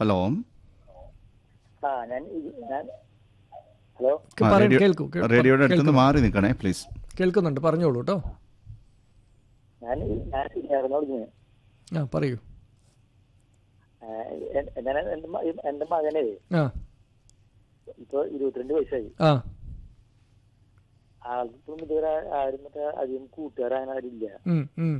Hello ആ ഞാൻ ഇത്- ഞാൻ ഹലോ ആ, പറയൂ, റേഡിയോ- കേൾക്കൂ, കേൾക്കൂ. റേഡിയോയുടെ അടുത്തുനിന്ന് മാറി നിൽക്കണേ പ്ലീസ് കേൾക്കുന്നുണ്ട് പറഞ്ഞോളൂ കേട്ടോ ഞാൻ ഞാൻ എറണാകുളത്ത് ആ പറയൂ ഞാൻ എന്റെ മ- എന്റെ മകനെ ആ ഇപ്പൊ ഇരുപത്തിരണ്ട് വയസ്സായി ആ ആൾക്കിപ്പം ഇതുവരെ ആരും മറ്റേ അധികം കൂട്ടുകാർ അങ്ങനെ ആരും ഇല്ല ഉം, ഉം,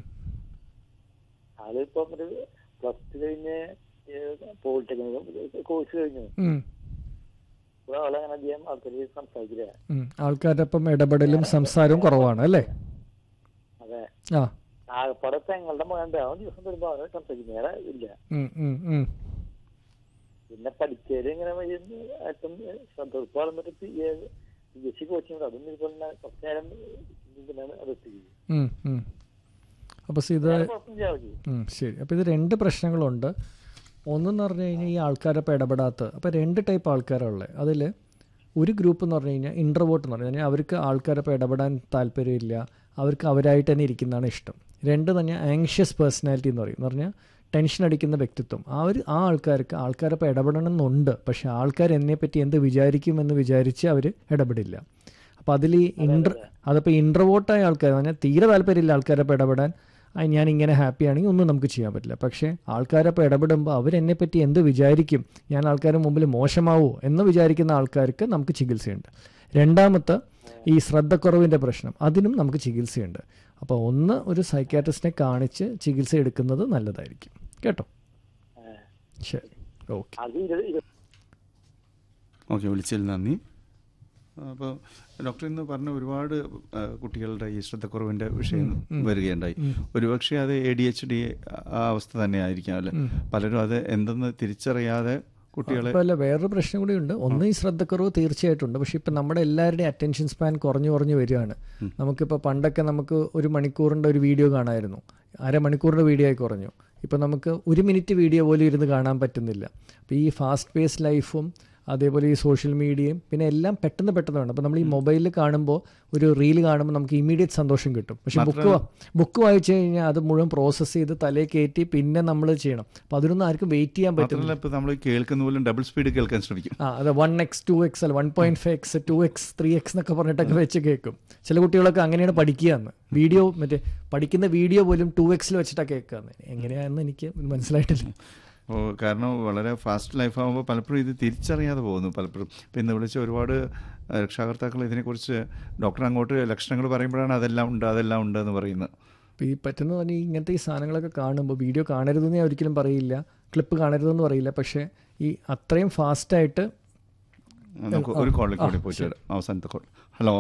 ആള് ഇപ്പൊ ഒരു പ്ലസ് ടു കഴിഞ്ഞ് പോളിടെക്നിക് കോഴ്സ് കഴിഞ്ഞു ഉം, ഇപ്പൊ ആളങ്ങനെ അധികം ആൾക്കാർ സംസാരിക്കില്ല ഉം. ആൾക്കാരുടെ ഒപ്പം ഇടപെടലും സംസാരവും കുറവാണ് അല്ലേ അതെ ആ ആകപ്പാടെ പെങ്ങളുടെ മകൻ അവൻ ദിവസം വരുമ്പോ അവനെ സംസാരിക്കും വേറെ ഇല്ല ഉം, ഉം, ഉം. പിന്നെ പഠിക്കല് ഇങ്ങനെ ഏറ്റവും ശ്രദ്ധ ഇപ്പൊ വന്നിട്ട് പി എസ് സി കോച്ചിങ് അതൊന്നും ഇതുപോലെ കുറച്ച് നേരം ഇതിനാണ് അത് എത്തിക്കുന്നത് ഉം, ഉം. അപ്പോൾ ഇത് വേറെ കുഴപ്പമില്ല അവർക്ക്. ഉം, ശരി അപ്പോൾ ഇത് രണ്ട് പ്രശ്നങ്ങളുണ്ട് ഒന്നെന്ന് പറഞ്ഞു കഴിഞ്ഞാൽ ഈ ആൾക്കാരപ്പോൾ ഇടപെടാത്ത അപ്പോൾ രണ്ട് ടൈപ്പ് ആൾക്കാരുള്ളത് അതിൽ ഒരു ഗ്രൂപ്പ് എന്ന് പറഞ്ഞു കഴിഞ്ഞാൽ ഇൻട്രവോട്ട് എന്ന് പറഞ്ഞു കഴിഞ്ഞാൽ അവർക്ക് ആൾക്കാരപ്പോൾ ഇടപെടാൻ താല്പര്യമില്ല അവർക്ക് അവരായിട്ട് തന്നെ ഇരിക്കുന്നതാണ് ഇഷ്ടം രണ്ട് തന്നെ ആങ്ഷ്യസ് പേഴ്സണാലിറ്റി എന്ന് പറയും എന്ന് പറഞ്ഞാൽ ടെൻഷൻ അടിക്കുന്ന വ്യക്തിത്വം ആ ഒരു ആ ആൾക്കാർക്ക് ആൾക്കാരപ്പോൾ ഇടപെടണം എന്നുണ്ട് പക്ഷേ ആൾക്കാർ എന്നെപ്പറ്റി എന്ത് വിചാരിക്കുമെന്ന് വിചാരിച്ച് അവർ ഇടപെടില്ല അപ്പോൾ അതിൽ ഈ ഇൻട്ര അതപ്പോൾ ഇൻട്രവോട്ടായ ആൾക്കാർ പറഞ്ഞാൽ തീരെ താല്പര്യമില്ല ആൾക്കാരപ്പോൾ ഇടപെടാൻ ആ, ഞാൻ ഇങ്ങനെ ഹാപ്പി ആണെങ്കിൽ ഒന്നും നമുക്ക് ചെയ്യാൻ പറ്റില്ല പക്ഷേ ആൾക്കാരപ്പോൾ ഇടപെടുമ്പോൾ അവരെന്നെ പറ്റി എന്ത് വിചാരിക്കും ഞാൻ ആൾക്കാരുടെ മുമ്പിൽ മോശമാവോ എന്ന് വിചാരിക്കുന്ന ആൾക്കാർക്ക് നമുക്ക് ചികിത്സയുണ്ട് രണ്ടാമത്തെ ഈ ശ്രദ്ധക്കുറവിൻ്റെ പ്രശ്നം അതിനും നമുക്ക് ചികിത്സയുണ്ട് അപ്പോൾ ഒന്ന് ഒരു സൈക്കാട്രിസ്റ്റിനെ കാണിച്ച് ചികിത്സ എടുക്കുന്നത് നല്ലതായിരിക്കും കേട്ടോ ആ. ശരി ഓക്കെ അത് ഇരുപത് ഇരുപത് ഓക്കെ വിളിച്ചതിൽ നന്ദി അപ്പോൾ ഡോക്ടർ ഇന്ന് പറഞ്ഞ ഒരുപാട് ആ, കുട്ടികളുടെ ഈ ശ്രദ്ധക്കുറവിൻ്റെ വിഷയം വരികയുണ്ടായി ഒരുപക്ഷെ അത് എ ഡി എച്ച് ഡി ആ അവസ്ഥ തന്നെ ആയിരിക്കാം അല്ലെ പലരും അത് എന്തെന്ന് തിരിച്ചറിയാതെ കുട്ടികളെ അപ്പോൾ അല്ല വേറൊരു പ്രശ്നം കൂടി ഉണ്ട് ഒന്ന് ഈ ശ്രദ്ധക്കുറവ് തീർച്ചയായിട്ടും ഉണ്ട് പക്ഷേ ഇപ്പം നമ്മുടെ എല്ലാവരുടെയും അറ്റൻഷൻ സ്പാൻ കുറഞ്ഞു കുറഞ്ഞു വരികയാണ് നമുക്കിപ്പോൾ പണ്ടൊക്കെ നമുക്ക് ഒരു മണിക്കൂറിൻ്റെ ഒരു വീഡിയോ കാണാമായിരുന്നു അരമണിക്കൂറിൻ്റെ വീഡിയോ ആയി കുറഞ്ഞു ഇപ്പം നമുക്ക് ഒരു മിനിറ്റ് വീഡിയോ പോലും ഇരുന്ന് കാണാൻ പറ്റുന്നില്ല അപ്പോൾ ഈ ഫാസ്റ്റ് പേസ് ലൈഫും അതേപോലെ ഈ സോഷ്യൽ മീഡിയയും പിന്നെ എല്ലാം പെട്ടെന്ന് പെട്ടെന്ന് വേണം അപ്പോൾ നമ്മൾ ഈ മൊബൈലിൽ കാണുമ്പോൾ ഒരു റീൽ കാണുമ്പോൾ നമുക്ക് ഇമീഡിയറ്റ് സന്തോഷം കിട്ടും പക്ഷെ ബുക്ക് ബുക്ക് വായിച്ചു കഴിഞ്ഞാൽ അത് മുഴുവൻ പ്രോസസ്സ് ചെയ്ത് തലേ കയറ്റി പിന്നെ നമ്മൾ ചെയ്യണം അപ്പോൾ അതിനൊന്നും ആർക്കും വെയിറ്റ് ചെയ്യാൻ പറ്റുന്നില്ല മാത്രമല്ല ഇപ്പോൾ നമ്മൾ കേൾക്കുന്ന പോലും ഡബിൾ സ്പീഡ് കേൾക്കാൻ ശ്രമിക്കും ആ അതെ വൺ എക്സ് ടു എക്സ് അല്ല one point five X two X three X എന്നൊക്കെ പറഞ്ഞിട്ടൊക്കെ വെച്ച് കേൾക്കും ചില കുട്ടികളൊക്കെ അങ്ങനെയാണ് പഠിക്കുക എന്ന് വീഡിയോ മറ്റേ പഠിക്കുന്ന വീഡിയോ പോലും ടു എക്സിൽ വെച്ചിട്ടാണ് കേൾക്കുക എങ്ങനെയാണെന്ന് എനിക്ക് മനസ്സിലായിട്ടില്ല ഓ കാരണം വളരെ ഫാസ്റ്റ് ലൈഫ് ആകുമ്പോൾ പലപ്പോഴും ഇത് തിരിച്ചറിയാതെ പോകുന്നു പലപ്പോഴും ഇപ്പം ഇന്ന് വിളിച്ച ഒരുപാട് ആ, രക്ഷാകർത്താക്കൾ ഇതിനെക്കുറിച്ച് ഡോക്ടർ അങ്ങോട്ട് ലക്ഷണങ്ങൾ പറയുമ്പോഴാണ് അതെല്ലാം ഉണ്ട് അതെല്ലാം ഉണ്ട് എന്ന് പറയുന്നത് അപ്പോൾ ഈ പറ്റുന്ന പറഞ്ഞാൽ ഇങ്ങനത്തെ ഈ സാധനങ്ങളൊക്കെ കാണുമ്പോൾ വീഡിയോ കാണരുതെന്ന് ഞാൻ ഒരിക്കലും പറയില്ല ക്ലിപ്പ് കാണരുതെന്ന് പറയില്ല പക്ഷേ ഈ അത്രയും ഫാസ്റ്റായിട്ട് നമുക്ക് ഒരു കോളിലേക്ക് കൂടി പോയിട്ട് വരാം. അവസാനത്തെ കോൾ ഹലോ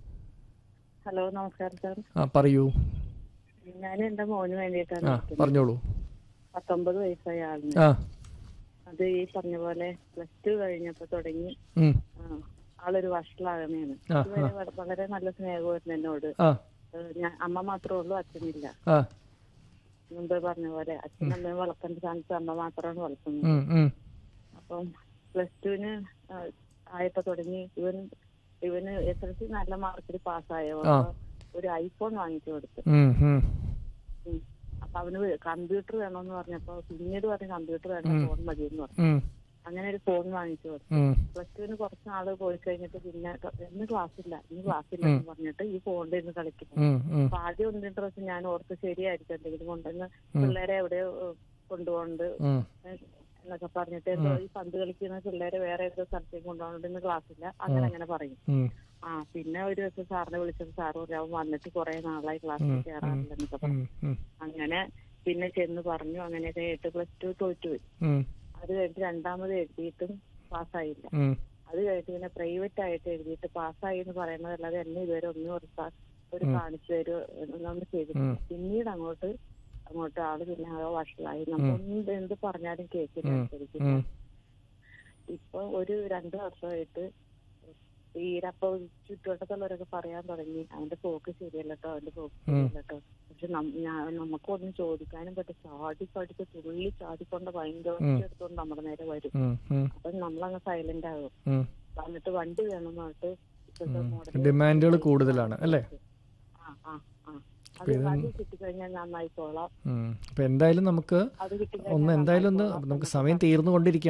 ഹലോ നമസ്കാരം സാർ ആ പറയൂ ഞാൻ എന്റെ മോന് വേണ്ടിയിട്ടാണ് ആ വിളിക്കുന്നത്. പറഞ്ഞോളൂ പത്തൊമ്പത് വയസ്സായ ആളിന് ആ അത് ഈ പറഞ്ഞ പോലെ പ്ലസ് ടു കഴിഞ്ഞപ്പോ തുടങ്ങി ഉം, ആ, ആളൊരു വഷളാകണയാണ് ആ, ഇതുവരെ വ- വളരെ നല്ല സ്നേഹമായിരുന്നു എന്നോട് ആ ഏഹ് ഞാൻ അമ്മ മാത്രമേ ഉള്ളൂ അച്ഛനില്ല ആ മുമ്പ് പറഞ്ഞ പോലെ അച്ഛനും അമ്മയും വളർത്തേണ്ട സ്ഥാനത്ത് അമ്മ മാത്രമാണ് വളർത്തുന്നത് ഉം, ഉം, അപ്പം പ്ലസ് ടുവിന് ആയപ്പോ തുടങ്ങി ഇവൻ ഇവന് എസ് എൽ സി നല്ല മാർക്കിൽ പാസ്സായോ ആ. ഒരു ഐഫോൺ വാങ്ങിച്ചു കൊടുത്തു ഉം, ഉം, ഉം. അപ്പൊ അവന് കമ്പ്യൂട്ടർ വേണമെന്ന് പറഞ്ഞപ്പോ പിന്നീട് പറഞ്ഞ കമ്പ്യൂട്ടർ വേണ്ട ഫോൺ മതി എന്ന് പറഞ്ഞു ഉം, അങ്ങനെ ഒരു ഫോൺ വാങ്ങിച്ചു കൊടുത്തു ഉം, പ്ലസ് ടുവിന് കുറച്ച് നാള് പോയി കഴിഞ്ഞിട്ട് പിന്നെ ക- ഇന്ന് ക്ലാസ് ഇല്ല ഇന്ന് ക്ലാസ് ഇല്ല എന്ന് പറഞ്ഞിട്ട് ഈ ഫോണിൽ ഇരുന്ന് കളിക്കുന്നു ഉം, ഉം, അപ്പൊ ആദ്യം ഒന്ന് രണ്ട് പ്രാവശ്യം ഞാൻ ഓർത്ത് ശരിയായിരിക്കും എന്തെങ്കിലും കൊണ്ടുവന്ന് പിള്ളേരെ എവിടെയോ ഏഹ്, കൊണ്ടുപോകുന്നുണ്ട് ഉം, ഏഹ്, എന്നൊക്കെ പറഞ്ഞിട്ട് എന്തോ ഈ പന്ത് കളിക്കുന്ന പിള്ളേരെ വേറെ ഏതോ സ്ഥലത്തേക്ക് കൊണ്ടുപോകുന്നുണ്ട് ഇന്ന് ക്ലാസ് ഇല്ല അങ്ങനെ അങ്ങനെ പറയും ഉം, ആ പിന്നെ ഒരു ദിവസം സാറിനെ വിളിച്ചപ്പോൾ സാറ് പറഞ്ഞു അവൻ വന്നിട്ട് കുറെ നാളായി ക്ലാസ്സിൽ കയറാറില്ലെന്നൊക്കെ പറഞ്ഞു ഉം, ഉം, അങ്ങനെ പിന്നെ ചെന്ന് പറഞ്ഞു അങ്ങനെയൊക്കെ എട്ട് പ്ലസ് ടു തോറ്റുപോയി ഉം, അത് കഴിഞ്ഞിട്ട് രണ്ടാമത് എഴുതിയിട്ടും പാസ്സായില്ല ഉം, അത് കഴിഞ്ഞിട്ട് പിന്നെ പ്രൈവറ്റ് ആയിട്ട് എഴുതിയിട്ട് പാസ്സായി എന്ന് പറയുന്നതല്ലാതെ എന്നെ ഇതുവരെ ഒന്നും ഒരു സാ- ഒരു കാണിച്ചു തരുമോ എന്നൊന്നും ചെയ്തിട്ടില്ല പിന്നീട് അങ്ങോട്ട് അങ്ങോട്ട് ആള് പിന്നെ ആകെ വഷളായി നമ്മൾ എന്ത് എന്ത് പറഞ്ഞാലും കേൾക്കില്ല ശരിക്കും ഉം. ഇപ്പൊ ഒരു രണ്ടു വർഷമായിട്ട് തീരപ്പൊ ചുറ്റുവട്ടത്തുള്ളവരൊക്കെ പറയാൻ തുടങ്ങി അവന്റെ പോക്ക് ശരിയല്ലട്ടോ അവന്റെ പോക്ക് ശരിയല്ലട്ടോ പക്ഷെ നം- ഞാൻ- നമുക്കൊന്നും ചോദിക്കാനും പറ്റും ചാടി പഠിച്ച് തുള്ളി ചാടിക്കൊണ്ട് ഭയങ്കര എടുത്തോണ്ട് നമ്മുടെ നേരെ വരും ഉം, ഉം, അപ്പൊ നമ്മളങ്ങ് സൈലന്റ് ആകും ഉം. വന്നിട്ട് വണ്ടി വേണം പറഞ്ഞിട്ട് ഇപ്പോഴത്തെ മോഡൽ ഡിമാൻഡുകൾ കൂടുതലാണ് അല്ലേ ആ ആ ആ അത് അത് കിട്ടിക്കഴിഞ്ഞാൽ നന്നായിക്കോളാം ഉം. അപ്പൊ എന്തായാലും നമുക്ക് അത് കിട്ടിക്കഴിഞ്ഞാൽ ഒന്ന് എന്തായാലും ഒന്ന് നമുക്ക് സമയം തീർന്നുകൊണ്ടിരിക്കുകയാണ്